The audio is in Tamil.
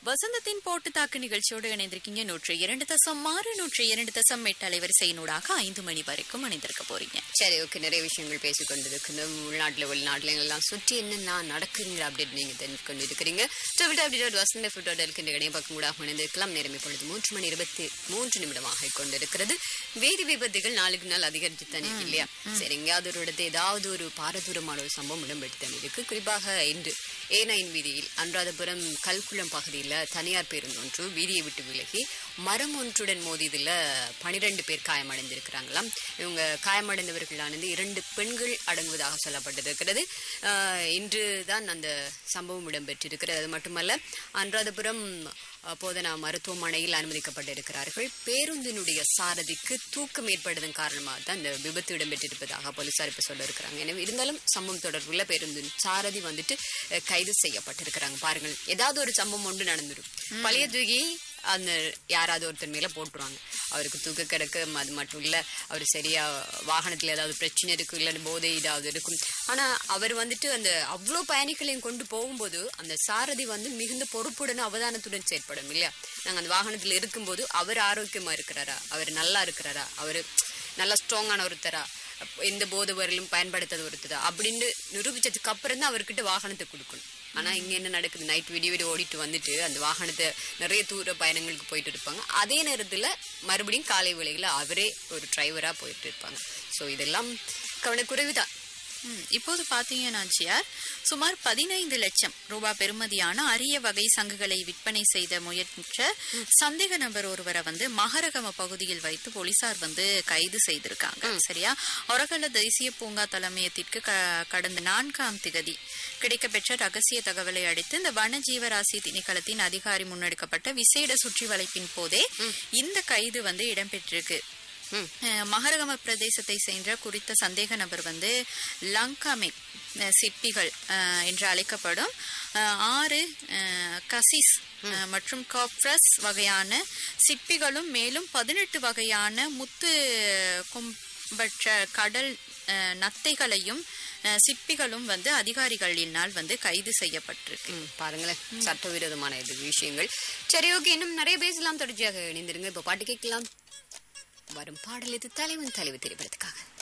வசந்தத்தின் போட்டு தாக்கு நிகழ்ச்சியோடு இணைந்திருக்கீங்க நூற்று இரண்டு தசம் ஆறு நூற்று இரண்டு தசம் எட்டு அலைவரிசையினூடாக ஐந்து மணி வரைக்கும் இணைந்திருக்க போறீங்க சரி ஓகே நிறைய விஷயங்கள் பேசிக் கொண்டிருக்கணும் உள்நாட்டில் வெளிநாட்டில் எல்லாம் சுற்றி என்னென்ன நடக்குங்கிற அப்டேட் நீங்கள் தெரிஞ்சு கொண்டு இருக்கிறீங்க ட்ரிபிள் அப்டேட் வசந்த ஃபுட்டோட இருக்கின்ற இடையே பக்கம் கூட இணைந்திருக்கலாம் நேரம் இப்பொழுது மூன்று மணி இருபத்தி மூன்று நிமிடமாக கொண்டிருக்கிறது வேதி விபத்துகள் நாளுக்கு நாள் அதிகரித்து தானே இருக்கு இல்லையா சரி எங்கேயாவது ஒரு இடத்துல ஏதாவது ஒரு பாரதூரமான ஒரு சம்பவம் இடம்பெற்று தானே இருக்கு குறிப்பாக இன்று ஏ நைன் வீதியில் அனுராதபுரம் கல்குளம் பகுதியில் தனியார் பேருந்து ஒன்று வீதியை விட்டு விலகி மரம் ஒன்றுடன் மோதியதில் பனிரெண்டு பேர் காயமடைந்திருக்கிறாங்களாம் இவங்க காயமடைந்தவர்களானது இரண்டு பெண்கள் அடங்குவதாக சொல்லப்பட்டிருக்கிறது ஆஹ் இன்று தான் அந்த சம்பவம் இடம்பெற்றிருக்கிறது அது மட்டுமல்ல அனுராதபுரம் அஹ், போதனா மருத்துவமனையில் அனுமதிக்கப்பட்டிருக்கிறார்கள் பேருந்தினுடைய சாரதிக்கு தூக்கம் ஏற்பட்டதன் காரணமாக தான் இந்த விபத்து இடம்பெற்றிருப்பதாக போலீசார் இப்ப சொல்ல இருக்கிறாங்க எனவே இருந்தாலும் சம்பவம் தொடர்புள்ள பேருந்து சாரதி வந்துட்டு அஹ், கைது செய்யப்பட்டிருக்கிறாங்க பாருங்கள் ஏதாவது ஒரு சம்பவம் ஒன்று நடந்துடும் பழைய தூக்கி அந்த யாராவது ஒருத்தர் மேல போட்டுருவாங்க அவருக்கு தூக்க கிடக்கு அது மட்டும் இல்ல அவர் சரியா வாகனத்துல ஏதாவது பிரச்சனை இருக்கும் இல்ல போதை ஏதாவது இருக்கும் ஆனா அவர் வந்துட்டு அந்த அவ்வளோ பயணிகளையும் கொண்டு போகும்போது அந்த சாரதி வந்து மிகுந்த பொறுப்புடன் அவதானத்துடன் செயற்படும் இல்லையா நாங்க அந்த வாகனத்துல இருக்கும்போது அவர் ஆரோக்கியமா இருக்கிறாரா அவர் நல்லா இருக்கிறாரா அவர் நல்லா ஸ்ட்ராங்கான ஒருத்தரா அப்ப எந்த போதை வரலும் பயன்படுத்தாத ஒருத்தரா அப்படின்னு நிரூபிச்சதுக்கு அப்புறம் தான் அவர்கிட்ட வாகனத்தை கொடுக்கணும் ஆனா இங்க என்ன நடக்குது நைட் விடிய விடிய ஓடிட்டு வந்துட்டு அந்த வாகனத்தை நிறைய தூர பயணங்களுக்கு போயிட்டு இருப்பாங்க அதே நேரத்துல மறுபடியும் காலை வேளையில அவரே ஒரு டிரைவரா போயிட்டு இருப்பாங்க சோ இதெல்லாம் கவனக்குறைவுதான் ம், இப்போது பாத்தீங்கன்னா நாச்சியார் சுமார் பதினைந்து லட்சம் ரூபாய் பெறுமதியான அரிய வகை சங்குகளை விற்பனை செய்த முயற்சித்த சந்தேக நபர் ஒருவரை வந்து மகரகம பகுதியில் வைத்து போலீசார் வந்து கைது செய்திருக்காங்க சரியா ஒரகல தேசிய பூங்கா தலைமையத்திற்கு க- கடந்த நான்காம் திகதி கிடைக்கப்பெற்ற ரகசிய தகவலை அடுத்து இந்த வன ஜீவராசி திணைக்களத்தின் அதிகாரி முன்னெடுக்கப்பட்ட விசேட சுற்றி வளைப்பின் போதே இந்த கைது வந்து இடம்பெற்றிருக்கு ம். அஹ் மகரகம பிரதேசத்தை சேர்ந்த குறித்த சந்தேக நபர் வந்து லங்காமே அஹ் சிற்பிகள் அஹ், என்று அழைக்கப்படும் அஹ், ஆறு அஹ், கசிஸ் அஹ், மற்றும் காப்ரஸ் வகையான சிற்பிகளும் மேலும் பதினெட்டு வகையான முத்து கும்பற்ற கடல் அஹ், நத்தைகளையும் அஹ், சிற்பிகளும் வந்து அதிகாரிகளினால் வந்து கைது செய்யப்பட்டிருக்கு ம், பாருங்களேன் சட்டவிரோதமான இது விஷயங்கள் சரி ஓகே இன்னும் நிறைய பேசலாம் தொடர்ச்சியாக இணைந்திருங்க இப்ப பாட்டு கேட்கலாம் வரும் பாடல் இது தலைவன் தலைவு திரைப்படத்துக்காக